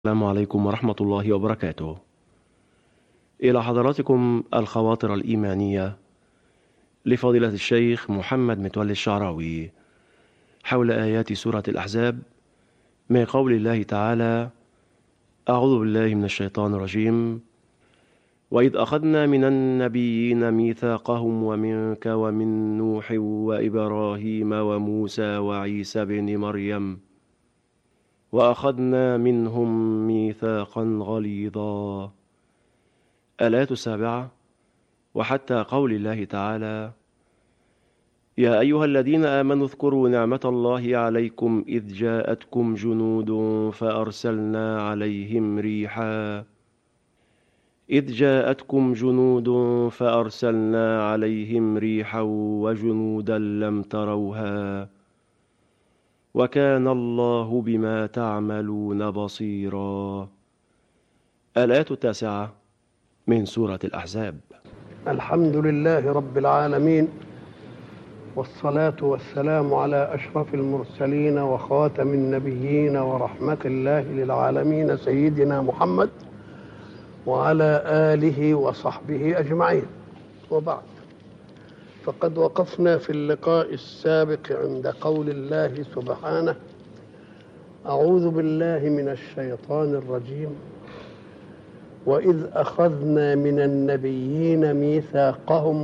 السلام عليكم ورحمة الله وبركاته. إلى حضراتكم الخواطر الإيمانية لفضيلة الشيخ محمد متولي الشعراوي حول آيات سورة الأحزاب من قول الله تعالى: أعوذ بالله من الشيطان الرجيم: وإذ أخذنا من النبيين ميثاقهم ومنك ومن نوح وإبراهيم وموسى وعيسى بن مريم واخذنا منهم ميثاقا غليظا الايه السابعه وحتى قول الله تعالى يا ايها الذين امنوا اذكروا نعمه الله عليكم اذ جاءتكم جنود فارسلنا عليهم ريحا اذ جاءتكم جنود فارسلنا عليهم ريحا وجنودا لم تروها وكان الله بما تعملون بصيرا الايه التاسعه من سوره الاحزاب الحمد لله رب العالمين والصلاة والسلام على أشرف المرسلين وخاتم النبيين ورحمة الله للعالمين سيدنا محمد وعلى آله وصحبه أجمعين وبعد فقد وقفنا في اللقاء السابق عند قول الله سبحانه أعوذ بالله من الشيطان الرجيم وإذ أخذنا من النبيين ميثاقهم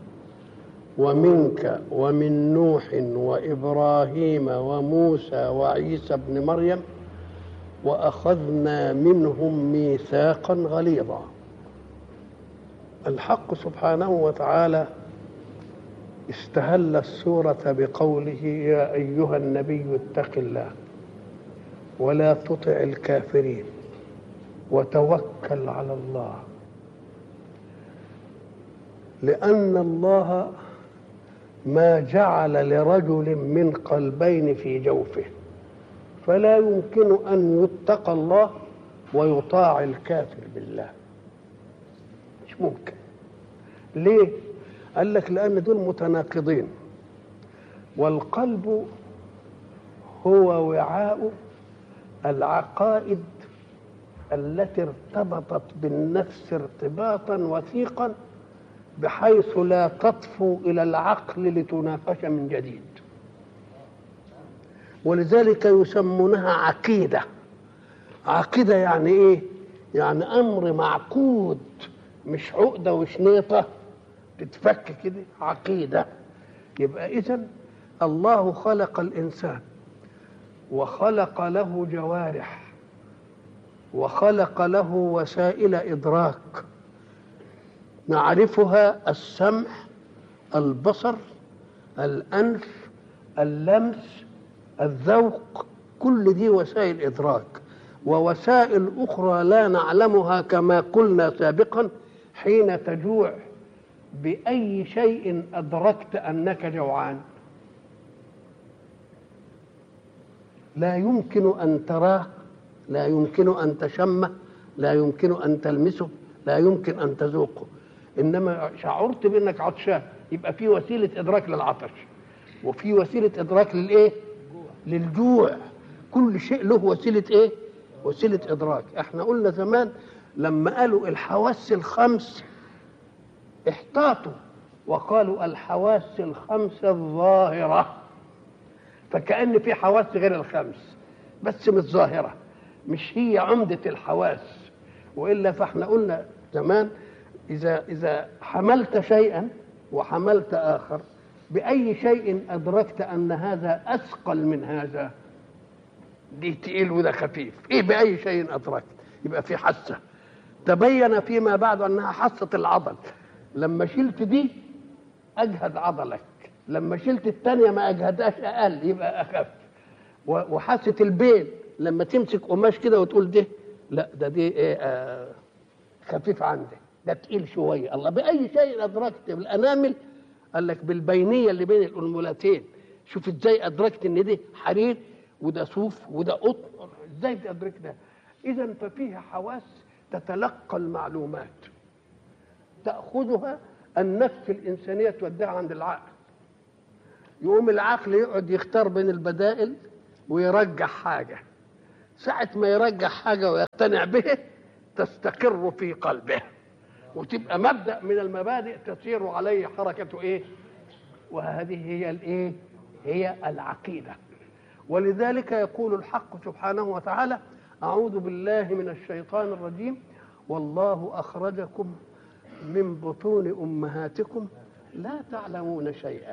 ومنك ومن نوح وإبراهيم وموسى وعيسى ابن مريم وأخذنا منهم ميثاقا غليظا الحق سبحانه وتعالى استهل السورة بقوله يا أيها النبي اتق الله ولا تطع الكافرين وتوكل على الله لأن الله ما جعل لرجل من قلبين في جوفه فلا يمكن أن يتقى الله ويطاع الكافر بالله مش ممكن ليه قال لك لأن دول متناقضين والقلب هو وعاء العقائد التي ارتبطت بالنفس ارتباطا وثيقا بحيث لا تطفو الى العقل لتناقش من جديد ولذلك يسمونها عقيده عقيده يعني ايه يعني امر معقود مش عقده وشنيطه تتفك كده عقيده يبقى اذا الله خلق الانسان وخلق له جوارح وخلق له وسائل ادراك نعرفها السمع البصر الانف اللمس الذوق كل دي وسائل ادراك ووسائل اخرى لا نعلمها كما قلنا سابقا حين تجوع باي شيء ادركت انك جوعان لا يمكن ان تراه لا يمكن ان تشمه لا يمكن ان تلمسه لا يمكن ان تذوقه انما شعرت بانك عطشان يبقى في وسيله ادراك للعطش وفي وسيله ادراك للايه للجوع كل شيء له وسيله ايه وسيله ادراك احنا قلنا زمان لما قالوا الحواس الخمس احتاطوا وقالوا الحواس الخمس الظاهره فكأن في حواس غير الخمس بس مش ظاهره مش هي عمده الحواس والا فاحنا قلنا زمان إذا إذا حملت شيئا وحملت آخر بأي شيء أدركت أن هذا أثقل من هذا دي تقيل وده خفيف إيه بأي شيء أدركت يبقى في حاسة تبين فيما بعد أنها حاسة العضل لما شلت دي أجهد عضلك لما شلت الثانية ما أجهدهاش أقل يبقى أخف وحاسة البين لما تمسك قماش كده وتقول ده لا ده دي إيه آه خفيف عندك ده تقيل شويه الله باي شيء ادركت بالانامل قال لك بالبينيه اللي بين الانملتين شوف ازاي ادركت ان دي حرير وده صوف وده قطن ازاي ادركت ده اذا ففيها حواس تتلقى المعلومات تاخذها النفس الانسانيه توديها عند العقل يقوم العقل يقعد يختار بين البدائل ويرجح حاجه ساعة ما يرجع حاجة ويقتنع به تستقر في قلبه وتبقى مبدأ من المبادئ تسير عليه حركة ايه وهذه هي الايه هي العقيدة ولذلك يقول الحق سبحانه وتعالى أعوذ بالله من الشيطان الرجيم والله أخرجكم من بطون أمهاتكم لا تعلمون شيئا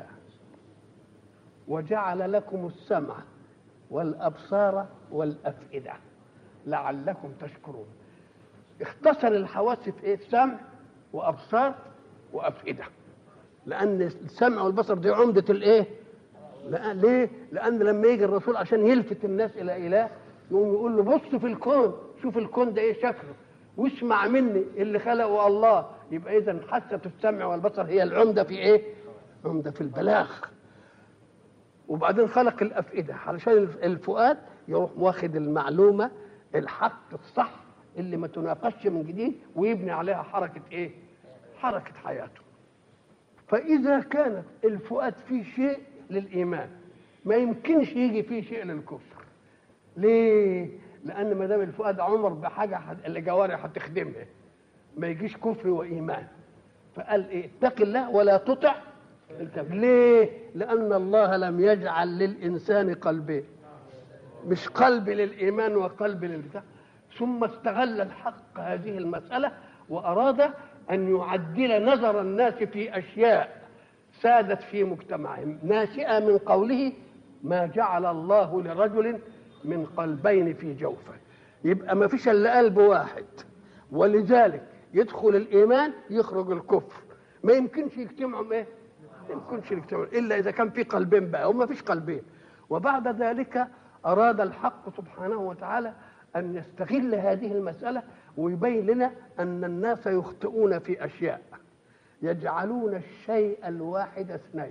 وجعل لكم السمع والأبصار والأفئدة لعلكم تشكرون اختصر الحواس في ايه سمع وأبصار وأفئدة لأن السمع والبصر دي عمدة الايه لا ليه لأن لما يجي الرسول عشان يلفت الناس إلى إله يقوم يقول له بص في الكون شوف الكون ده ايه شكله واسمع مني اللي خلقه الله يبقى اذا حاسه السمع والبصر هي العمده في ايه عمده في البلاغ وبعدين خلق الافئده علشان الفؤاد يروح واخد المعلومه الحق الصح اللي ما تناقشش من جديد ويبني عليها حركه ايه حركه حياته فاذا كانت الفؤاد فيه شيء للايمان ما يمكنش يجي فيه شيء للكفر ليه لان ما دام الفؤاد عمر بحاجه الجوارح هتخدمها ما يجيش كفر وايمان فقال ايه اتق الله ولا تطع الكافر ليه لان الله لم يجعل للانسان قلبين مش قلب للايمان وقلب للبتاع ثم استغل الحق هذه المساله واراد ان يعدل نظر الناس في اشياء سادت في مجتمعهم ناشئه من قوله ما جعل الله لرجل من قلبين في جوفه يبقى ما فيش الا قلب واحد ولذلك يدخل الايمان يخرج الكفر ما يمكنش يجتمعوا ايه ما يمكنش يجتمعوا الا اذا كان في قلبين بقى وما فيش قلبين وبعد ذلك اراد الحق سبحانه وتعالى ان يستغل هذه المساله ويبين لنا ان الناس يخطئون في اشياء يجعلون الشيء الواحد اثنين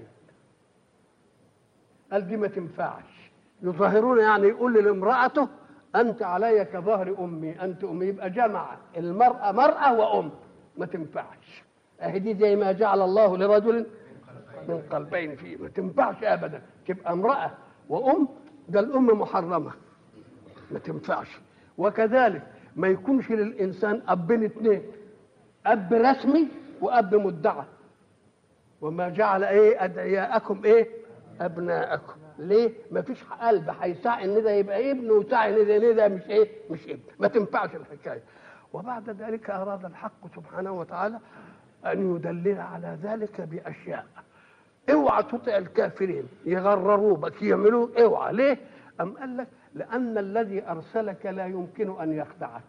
قال دي ما تنفعش يظاهرون يعني يقول لامرأته أنت علي كظهر أمي أنت أمي يبقى جمع المرأة مرأة وأم ما تنفعش أهي دي زي ما جعل الله لرجل من قلبين فيه ما تنفعش أبدا تبقى امرأة وأم ده الأم محرمة ما تنفعش وكذلك ما يكونش للإنسان أبين اثنين أب رسمي وأب مدعى وما جعل إيه أدعياءكم إيه أبناءكم ليه؟ ما فيش قلب هيسعى ان ده يبقى ابن وسعى ان ده, ده مش ايه؟ مش ابن، ما تنفعش الحكايه. وبعد ذلك اراد الحق سبحانه وتعالى ان يدلل على ذلك باشياء. اوعى تطع الكافرين يغرروا بك يعملوا اوعى ليه؟ ام قال لك لان الذي ارسلك لا يمكن ان يخدعك.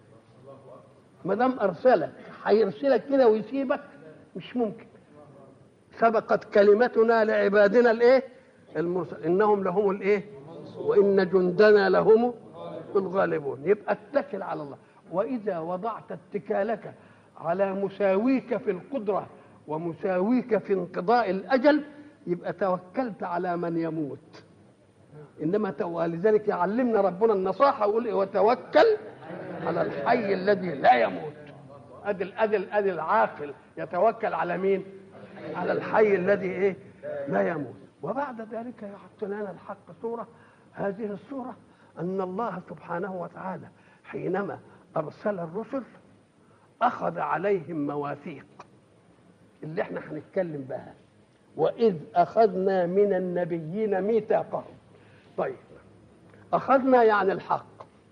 ما دام ارسلك هيرسلك كده ويسيبك مش ممكن. سبقت كلمتنا لعبادنا الايه؟ المرسل انهم لهم الايه وان جندنا لهم الغالبون يبقى اتكل على الله واذا وضعت اتكالك على مساويك في القدره ومساويك في انقضاء الاجل يبقى توكلت على من يموت انما لذلك يعلمنا ربنا النصاحه ويقول إيه وتوكل على الحي الذي لا يموت ادي ادي ادي العاقل يتوكل على مين على الحي الذي ايه لا يموت وبعد ذلك يحط لنا الحق صورة هذه الصورة أن الله سبحانه وتعالى حينما أرسل الرسل أخذ عليهم مواثيق اللي احنا هنتكلم بها وإذ أخذنا من النبيين ميثاقهم طيب أخذنا يعني الحق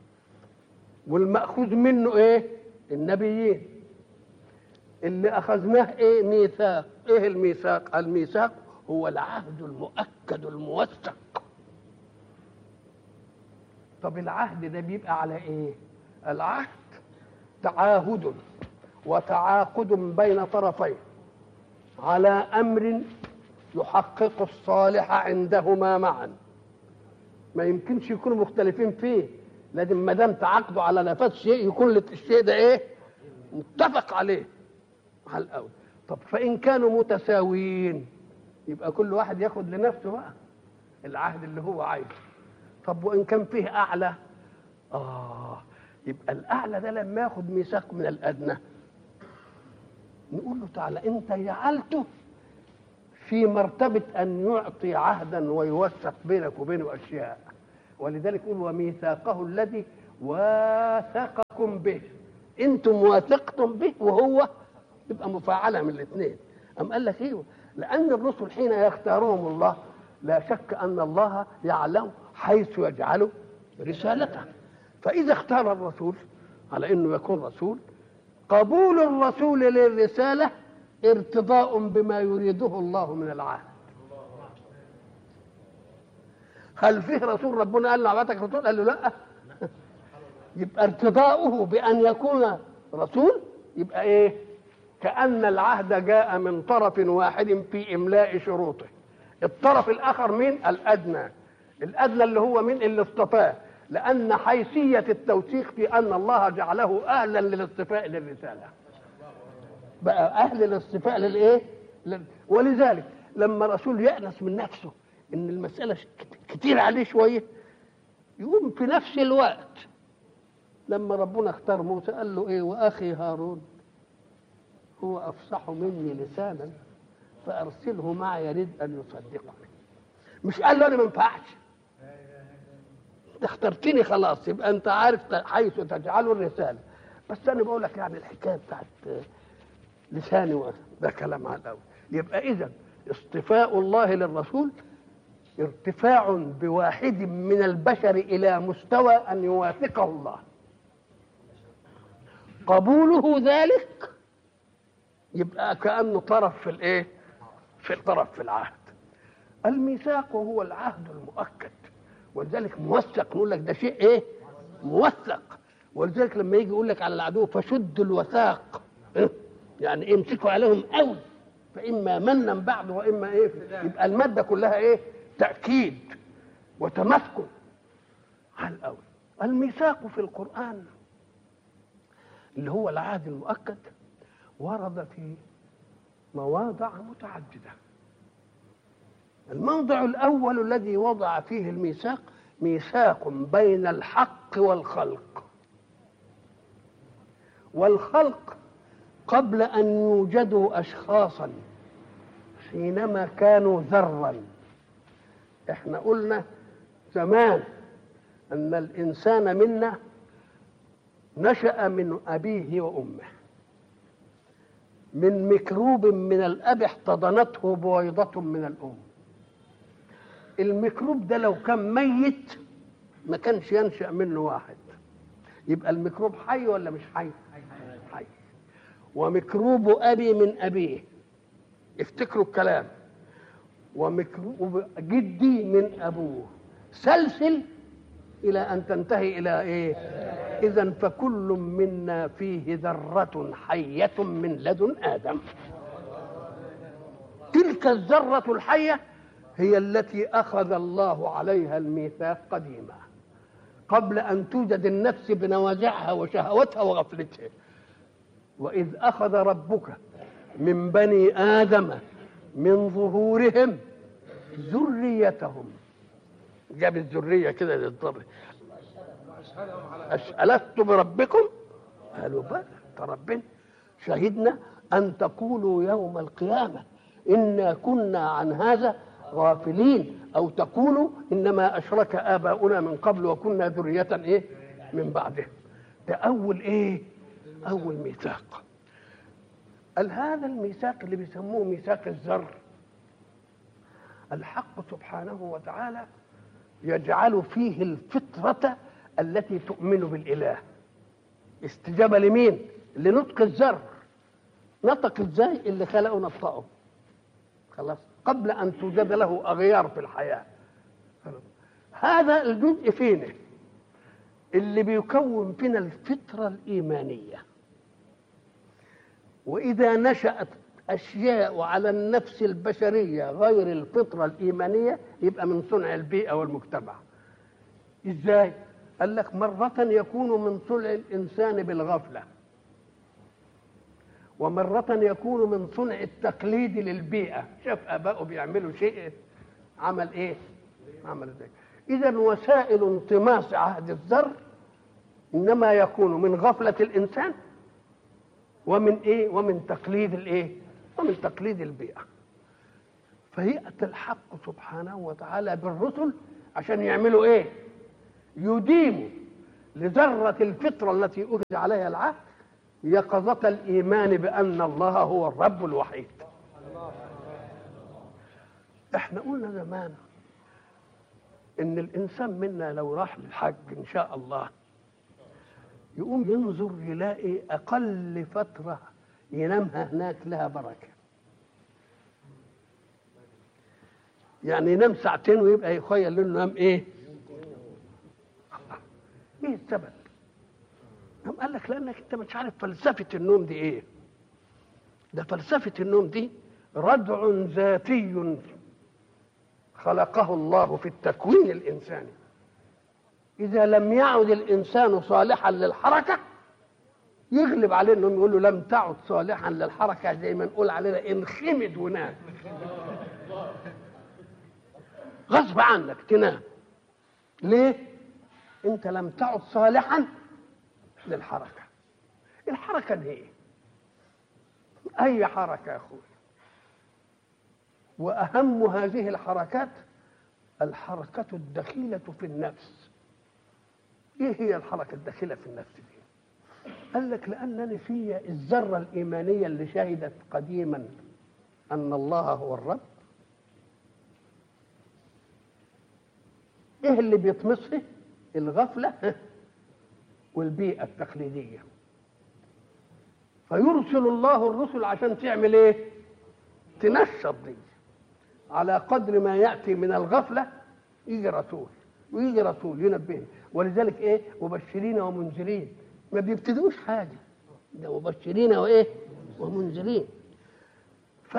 والمأخوذ منه إيه؟ النبيين اللي أخذناه إيه؟ ميثاق إيه الميثاق؟ الميثاق هو العهد المؤكد الموثق طب العهد ده بيبقى على ايه العهد تعاهد وتعاقد بين طرفين على امر يحقق الصالح عندهما معا ما يمكنش يكونوا مختلفين فيه لازم ما دام تعاقدوا على نفاذ شيء يكون الشيء ده ايه متفق عليه على الاول طب فان كانوا متساويين يبقى كل واحد ياخد لنفسه بقى العهد اللي هو عايزه طب وان كان فيه اعلى اه يبقى الاعلى ده لما ياخد ميثاق من الادنى نقول له تعالى انت جعلته في مرتبه ان يعطي عهدا ويوثق بينك وبينه اشياء ولذلك يقول وميثاقه الذي واثقكم به انتم واثقتم به وهو يبقى مفاعله من الاثنين أم قال لك ايوه لان الرسل حين يختارهم الله لا شك ان الله يعلم حيث يجعل رسالته فاذا اختار الرسول على انه يكون رسول قبول الرسول للرساله ارتضاء بما يريده الله من العهد هل فيه رسول ربنا قال له عبادك رسول قال له لا يبقى ارتضاؤه بان يكون رسول يبقى ايه كان العهد جاء من طرف واحد في املاء شروطه الطرف الاخر مين الادنى الادنى اللي هو مين اللي اصطفاه لان حيثيه التوثيق في ان الله جعله اهلا للاصطفاء للرساله بقى اهل الاصطفاء للايه لل... ولذلك لما رسول يأنس من نفسه ان المساله كتير عليه شويه يقوم في نفس الوقت لما ربنا اختار موسى قال له ايه واخي هارون هو افصح مني لسانا فارسله معي يريد ان يصدقني مش قال له انا ما ينفعش اخترتني خلاص يبقى انت عارف حيث تجعل الرساله بس انا بقول لك يعني الحكايه بتاعت لساني ده كلام على الاول يبقى اذا اصطفاء الله للرسول ارتفاع بواحد من البشر الى مستوى ان يوافقه الله قبوله ذلك يبقى كانه طرف في الايه في الطرف في العهد الميثاق هو العهد المؤكد ولذلك موثق نقول لك ده شيء ايه موثق ولذلك لما يجي يقول لك على العدو فشد الوثاق إيه؟ يعني ايه امسكوا عليهم قوي فاما منا بعد واما ايه يبقى الماده كلها ايه تاكيد وتمسكن على الاول الميثاق في القران اللي هو العهد المؤكد ورد في مواضع متعدده الموضع الاول الذي وضع فيه الميثاق ميثاق بين الحق والخلق والخلق قبل ان يوجدوا اشخاصا حينما كانوا ذرا احنا قلنا زمان ان الانسان منا نشا من ابيه وامه من ميكروب من الاب احتضنته بويضه من الام الميكروب ده لو كان ميت ما كانش ينشا منه واحد يبقى الميكروب حي ولا مش حي حي وميكروب ابي من ابيه افتكروا الكلام وميكروب جدي من ابوه سلسل الى ان تنتهي الى ايه اذا فكل منا فيه ذره حيه من لدن ادم تلك الذره الحيه هي التي اخذ الله عليها الميثاق قديما قبل ان توجد النفس بنوازعها وشهوتها وغفلتها واذ اخذ ربك من بني ادم من ظهورهم ذريتهم جاب الذريه كده للضر ألست بربكم قالوا بلى ربنا شهدنا أن تقولوا يوم القيامة إنا كنا عن هذا غافلين أو تقولوا إنما أشرك آباؤنا من قبل وكنا ذرية إيه من بعده ده أول إيه أول ميثاق قال هذا الميثاق اللي بيسموه ميثاق الذر الحق سبحانه وتعالى يجعل فيه الفطرة التي تؤمن بالإله استجابة لمين؟ لنطق الذر نطق ازاي اللي خلقه نطقه خلاص قبل ان توجد له اغيار في الحياه هذا الجزء فينا اللي بيكون فينا الفطره الايمانيه واذا نشات اشياء على النفس البشريه غير الفطره الايمانيه يبقى من صنع البيئه والمجتمع ازاي قال لك مره يكون من صنع الانسان بالغفله ومرة يكون من صنع التقليد للبيئة شاف آبائه بيعملوا شيء عمل إيه؟ عمل ذلك إذا وسائل انطماس عهد الذر إنما يكون من غفلة الإنسان ومن إيه؟ ومن تقليد الإيه؟ ومن تقليد البيئة فيأتي الحق سبحانه وتعالى بالرسل عشان يعملوا إيه؟ يديم لذرة الفطرة التي أخذ عليها العهد يقظة الإيمان بأن الله هو الرب الوحيد احنا قلنا زمان ان الانسان منا لو راح للحج ان شاء الله يقوم ينظر يلاقي اقل فتره ينامها هناك لها بركه يعني ينام ساعتين ويبقى يخيل انه نام ايه ايه السبب قام قال لك لانك انت مش عارف فلسفه النوم دي ايه ده فلسفه النوم دي ردع ذاتي خلقه الله في التكوين الانساني اذا لم يعد الانسان صالحا للحركه يغلب عليه انهم يقولوا لم تعد صالحا للحركه زي ما نقول علينا انخمد ونام غصب عنك تنام ليه انت لم تعد صالحا للحركه الحركه دي ايه اي حركه يا اخوي واهم هذه الحركات الحركه الدخيله في النفس ايه هي الحركه الداخله في النفس دي قال لك لانني في الذره الايمانيه اللي شهدت قديما ان الله هو الرب ايه اللي بيطمسه الغفله والبيئه التقليديه فيرسل الله الرسل عشان تعمل ايه تنشط دي على قدر ما ياتي من الغفله يجي رسول ويجي رسول ينبهنا ولذلك ايه مبشرين ومنذرين ما بيبتدوش حاجه ده مبشرين وايه ومنذرين ف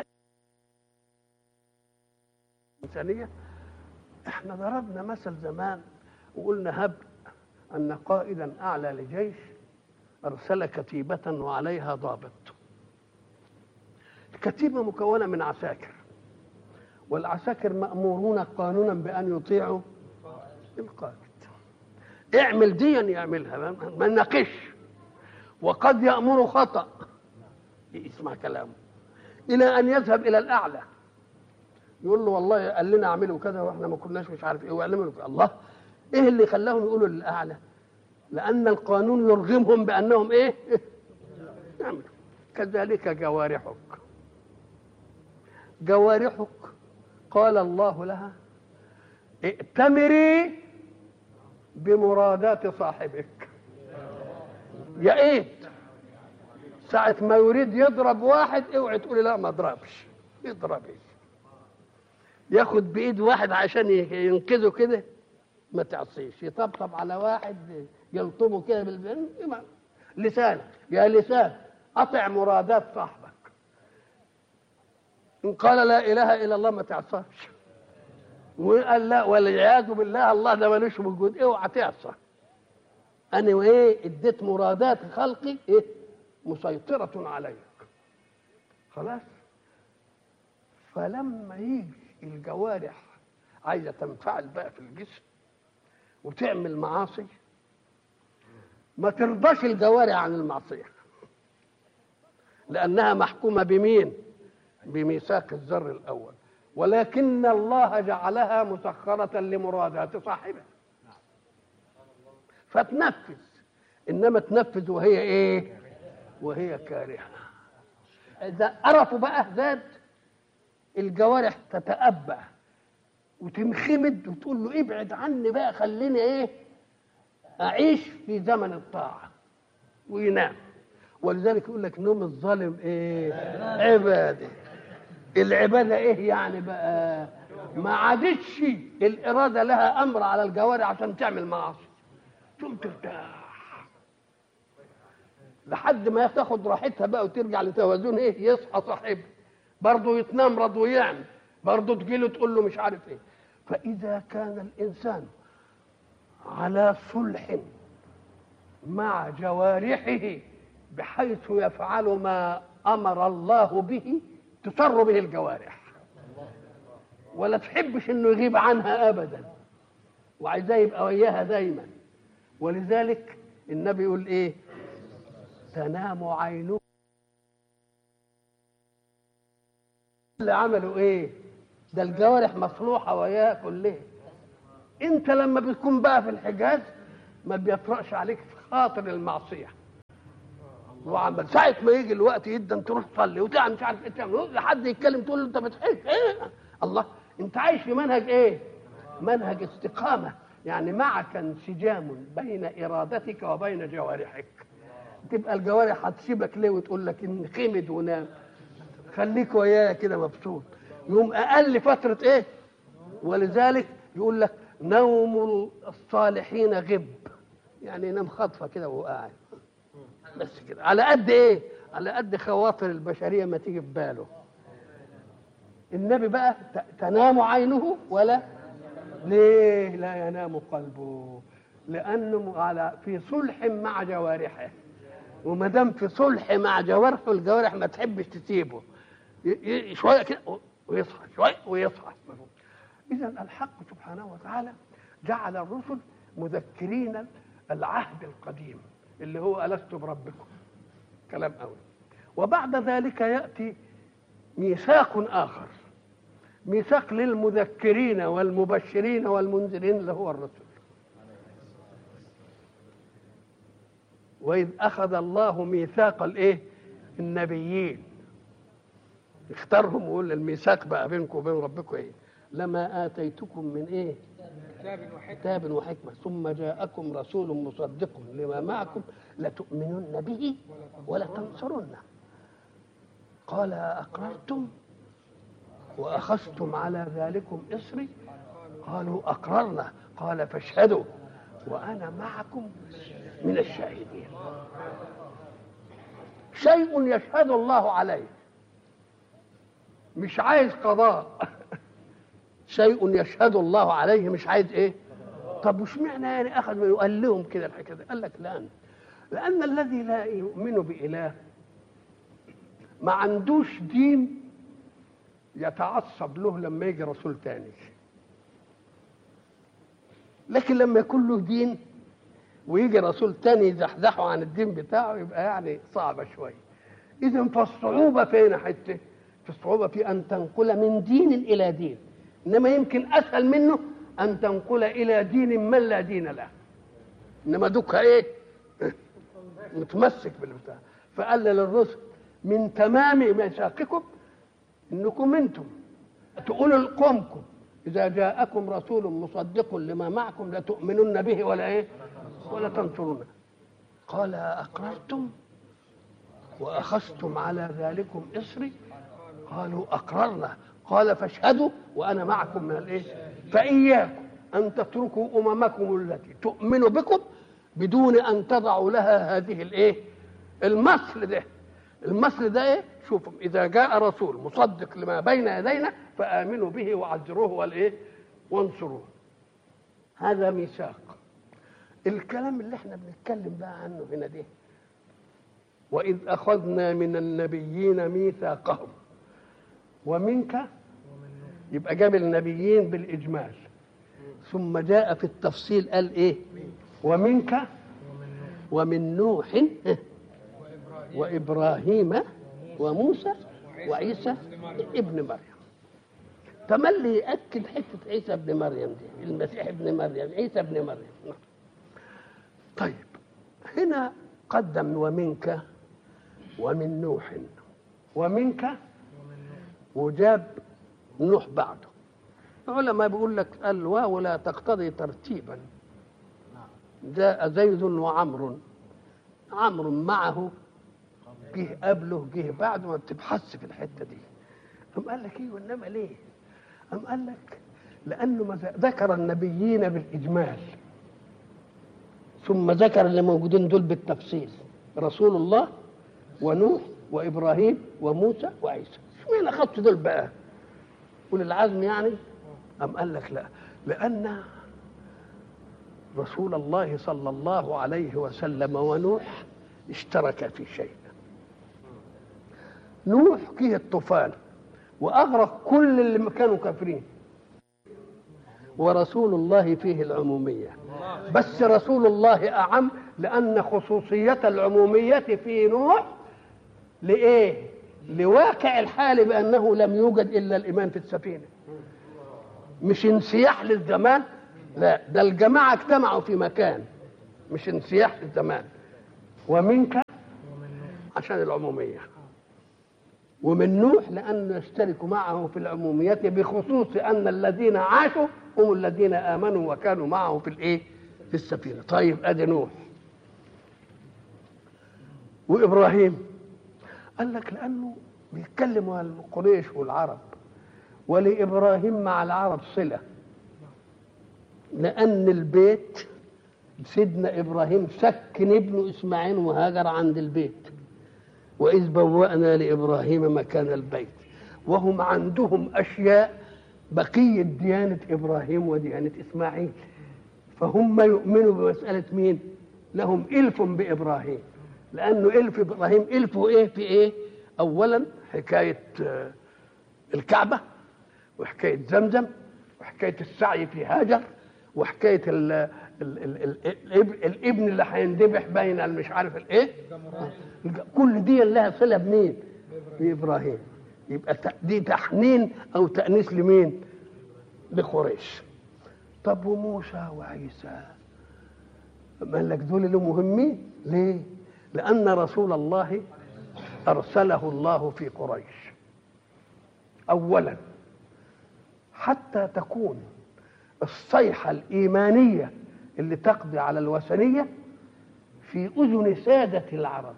إنسانية احنا ضربنا مثل زمان وقلنا هب أن قائدا أعلى لجيش أرسل كتيبة وعليها ضابط الكتيبة مكونة من عساكر والعساكر مأمورون قانونا بأن يطيعوا القائد اعمل ديا يعملها ما نناقش وقد يأمر خطأ اسمع كلامه إلى أن يذهب إلى الأعلى يقول له والله قال لنا اعملوا كذا واحنا ما كناش مش عارف ايه ويعلموا الله ايه اللي خلاهم يقولوا للاعلى لان القانون يرغمهم بانهم ايه يعملوا كذلك جوارحك جوارحك قال الله لها ائتمري بمرادات صاحبك يا ايه ساعة ما يريد يضرب واحد اوعي تقولي لا ما اضربش اضربي ياخد بايد واحد عشان ينقذه كده ما تعصيش يطبطب على واحد يلطمه كده بالبن لسان يا لسان اطع مرادات صاحبك ان قال لا اله الا الله ما تعصاش وقال لا والعياذ بالله الله ده ملوش وجود اوعى تعصى انا وايه اديت مرادات خلقي ايه مسيطره عليك خلاص فلما يجي الجوارح عايزه تنفعل بقى في الجسم وتعمل معاصي ما ترضاش الجوارح عن المعصيه لانها محكومه بمين بميثاق الذر الاول ولكن الله جعلها مسخره لمرادات صاحبها فتنفذ انما تنفذ وهي ايه وهي كارهه اذا عرفوا بقى ذات الجوارح تتأبى وتنخمد وتقول له ابعد عني بقى خليني ايه اعيش في زمن الطاعه وينام ولذلك يقول لك نوم الظالم ايه عباده العباده ايه يعني بقى ما عادتش الاراده لها امر على الجوارح عشان تعمل معاصي ثم ترتاح لحد ما تاخد راحتها بقى وترجع لتوازن ايه يصحى صاحبها برضه يتنام رضو يعمل برضه تجيله تقول له مش عارف ايه فاذا كان الانسان على صلح مع جوارحه بحيث يفعل ما امر الله به تسر به الجوارح ولا تحبش انه يغيب عنها ابدا وعايزاه يبقى وياها دايما ولذلك النبي يقول ايه تنام عينه اللي عملوا ايه ده الجوارح مصلوحه وياه كلها انت لما بتكون بقى في الحجاز ما بيطرقش عليك خاطر المعصيه وعمل ساعة ما يجي الوقت جدا تروح تصلي وتعمل مش عارف ايه تعمل لحد يتكلم تقول له انت بتحج ايه الله انت عايش في منهج ايه؟ منهج استقامة يعني معك انسجام بين ارادتك وبين جوارحك تبقى الجوارح هتسيبك ليه وتقول لك ان خمد ونام خليك ويايا كده مبسوط يوم اقل فترة ايه؟ ولذلك يقول لك نوم الصالحين غب يعني ينام خطفه كده وهو قاعد بس كده على قد ايه على قد خواطر البشريه ما تيجي في باله النبي بقى ت- تنام عينه ولا ليه لا ينام قلبه لانه على في صلح مع جوارحه وما دام في صلح مع جوارحه الجوارح ما تحبش تسيبه ي- ي- شويه كده ويصحى شويه ويصحى اذا الحق سبحانه وتعالى جعل الرسل مذكرين العهد القديم اللي هو ألست بربكم كلام أول وبعد ذلك يأتي ميثاق آخر ميثاق للمذكرين والمبشرين والمنذرين اللي هو الرسل وإذ أخذ الله ميثاق الإيه النبيين اختارهم ويقول الميثاق بقى بينكم وبين ربكم إيه لما آتيتكم من إيه كتاب وحكمة ثم جاءكم رسول مصدق لما معكم لتؤمنن به ولا تنصرنه قال أقررتم وأخذتم على ذلكم إصري قالوا أقررنا قال فاشهدوا وأنا معكم من الشاهدين شيء يشهد الله عليه مش عايز قضاء شيء يشهد الله عليه مش عايز ايه طب وش معنى يعني اخذ وقال لهم كده الحكايه دي قال لك لا لان الذي لا يؤمن باله ما عندوش دين يتعصب له لما يجي رسول تاني لكن لما يكون له دين ويجي رسول تاني يزحزحه عن الدين بتاعه يبقى يعني صعبه شويه اذا فالصعوبه فين حته في الصعوبه في ان تنقل من دين الى دين انما يمكن اسهل منه ان تنقل الى دين من لا دين له انما دوك ايه متمسك بالبتاع فقال للرسل من تمام ميثاقكم انكم انتم تقولوا لقومكم اذا جاءكم رسول مصدق لما معكم لتؤمنن به ولا ايه ولا تنصرونه قال اقررتم واخذتم على ذلكم اصري قالوا اقررنا قال فاشهدوا وانا معكم من الايه فاياكم ان تتركوا اممكم التي تؤمن بكم بدون ان تضعوا لها هذه الايه المصل ده المصل ده ايه شوفوا اذا جاء رسول مصدق لما بين يدينا فامنوا به وعزروه والايه وانصروه هذا ميثاق الكلام اللي احنا بنتكلم بقى عنه هنا ده واذ اخذنا من النبيين ميثاقهم ومنك يبقى جاب النبيين بالاجمال ثم جاء في التفصيل قال ايه ومنك ومن نوح وابراهيم وموسى وعيسى ابن مريم تملي ياكد حته عيسى ابن مريم دي المسيح ابن مريم عيسى ابن مريم طيب هنا قدم ومنك ومن نوح ومنك وجاب نوح بعده العلماء بيقول لك الواو لا تقتضي ترتيبا جاء زيد وعمر عمرو معه جه قبله جه بعده ما بتبحثش في الحته دي قام قال لك ايه وانما ليه؟ قام قال لك لانه ما ذكر النبيين بالاجمال ثم ذكر اللي موجودين دول بالتفصيل رسول الله ونوح وابراهيم وموسى وعيسى اشمعنى خدت دول بقى؟ قول العزم يعني أم قال لك لا لأن رسول الله صلى الله عليه وسلم ونوح اشتركا في شيء نوح جه الطوفان وأغرق كل اللي كانوا كافرين ورسول الله فيه العمومية بس رسول الله أعم لأن خصوصية العمومية في نوح لإيه؟ لواقع الحال بأنه لم يوجد إلا الإيمان في السفينة مش انسياح للزمان لا ده الجماعة اجتمعوا في مكان مش انسياح في الزمان ومنك عشان العمومية ومن نوح لأنه يشترك معه في العموميات بخصوص أن الذين عاشوا هم الذين آمنوا وكانوا معه في الإيه؟ في السفينة طيب أدي نوح وإبراهيم قال لك لأنه بيتكلم عن قريش والعرب ولإبراهيم مع العرب صلة لأن البيت سيدنا إبراهيم سكن ابنه إسماعيل وهاجر عند البيت وإذ بوأنا لإبراهيم مكان البيت وهم عندهم أشياء بقية ديانة إبراهيم وديانة إسماعيل فهم يؤمنوا بمسألة مين؟ لهم إلف بإبراهيم لأنه إلف إبراهيم إلفه إيه في إيه؟ أولا حكاية آه، الكعبة وحكاية زمزم وحكاية السعي في هاجر وحكاية ال ال ال ال الاب- الابن اللي هيندبح بين المش عارف الايه كل دي لها صله بمين بابراهيم يبقى ت- دي تحنين او تانيث لمين لقريش طب وموسى وعيسى قال لك دول اللي مهمين ليه لان رسول الله ارسله الله في قريش اولا حتى تكون الصيحة الإيمانية اللي تقضي على الوثنية في أذن سادة العرب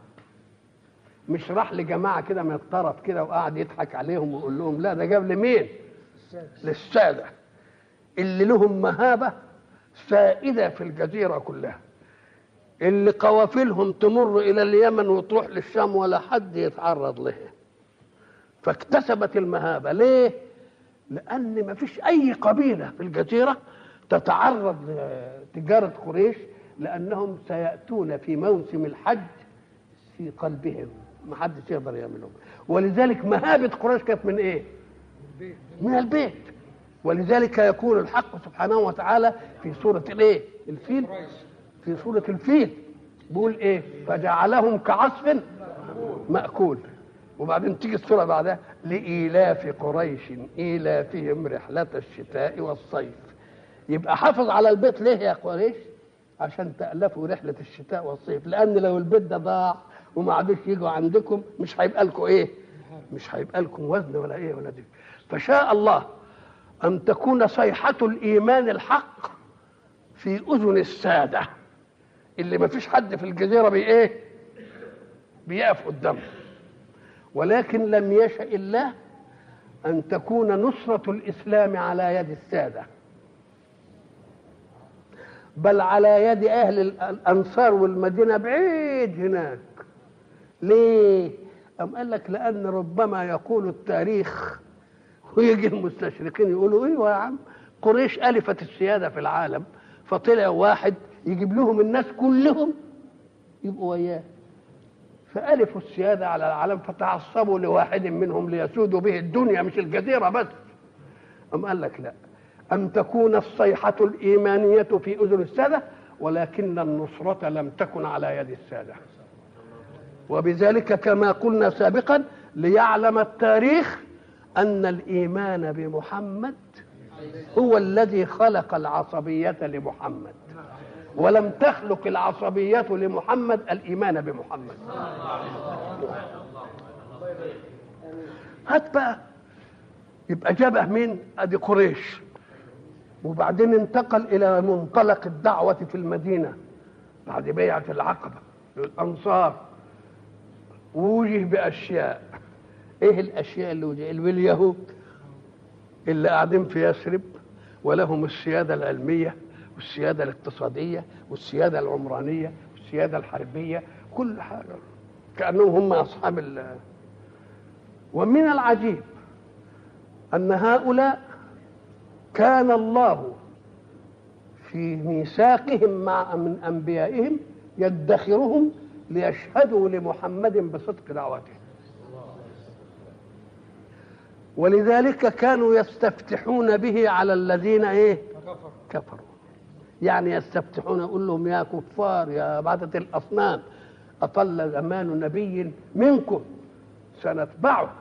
مش راح لجماعة كده من الطرف كده وقعد يضحك عليهم ويقول لهم لا ده جاب لمين؟ للسادة اللي لهم مهابة سائدة في الجزيرة كلها اللي قوافلهم تمر إلى اليمن وتروح للشام ولا حد يتعرض لها فاكتسبت المهابة ليه؟ لأن ما فيش أي قبيلة في الجزيرة تتعرض لتجارة قريش لأنهم سيأتون في موسم الحج في قلبهم ما حدش يقدر يعملهم ولذلك مهابة قريش كانت من إيه؟ من البيت ولذلك يقول الحق سبحانه وتعالى في سورة الإيه؟ الفيل في سورة الفيل بيقول إيه؟ فجعلهم كعصف مأكول وبعدين تيجي السورة بعدها لإيلاف قريش إيلافهم رحلة الشتاء والصيف يبقى حافظ على البيت ليه يا قريش عشان تألفوا رحلة الشتاء والصيف لأن لو البيت ده ضاع وما عادوش يجوا عندكم مش هيبقى لكم إيه مش هيبقى لكم وزن ولا إيه ولا دي فشاء الله أن تكون صيحة الإيمان الحق في أذن السادة اللي ما فيش حد في الجزيرة بإيه بيقف قدامه ولكن لم يشأ الله أن تكون نصرة الإسلام على يد السادة بل على يد أهل الأنصار والمدينة بعيد هناك ليه؟ أم قال لك لأن ربما يقول التاريخ ويجي المستشرقين يقولوا ايوه يا عم قريش ألفت السيادة في العالم فطلع واحد يجيب لهم الناس كلهم يبقوا وياه فألفوا السيادة على العالم فتعصبوا لواحد منهم ليسودوا به الدنيا مش الجزيرة بس أم قال لك لا أن تكون الصيحة الإيمانية في أذن السادة ولكن النصرة لم تكن على يد السادة وبذلك كما قلنا سابقا ليعلم التاريخ أن الإيمان بمحمد هو الذي خلق العصبية لمحمد ولم تخلق العصبية لمحمد الإيمان بمحمد هات بقى يبقى جابه مين ادي قريش وبعدين انتقل الى منطلق الدعوة في المدينة بعد بيعة العقبة الأنصار ووجه بأشياء ايه الأشياء اللي وجه اليهود اللي قاعدين في يثرب ولهم السيادة العلمية والسيادة الاقتصادية والسيادة العمرانية والسيادة الحربية كل حاجة كأنهم هم أصحاب ال ومن العجيب أن هؤلاء كان الله في ميثاقهم مع من أنبيائهم يدخرهم ليشهدوا لمحمد بصدق دعوته ولذلك كانوا يستفتحون به على الذين ايه كفروا يعني يستفتحون يقول لهم يا كفار يا عبادة الأصنام أطل زمان نبي منكم سنتبعه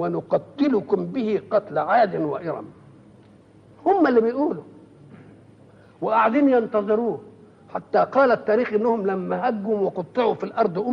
ونقتلكم به قتل عاد وإرم هم اللي بيقولوا وقاعدين ينتظروه حتى قال التاريخ انهم لما هجوا وقطعوا في الارض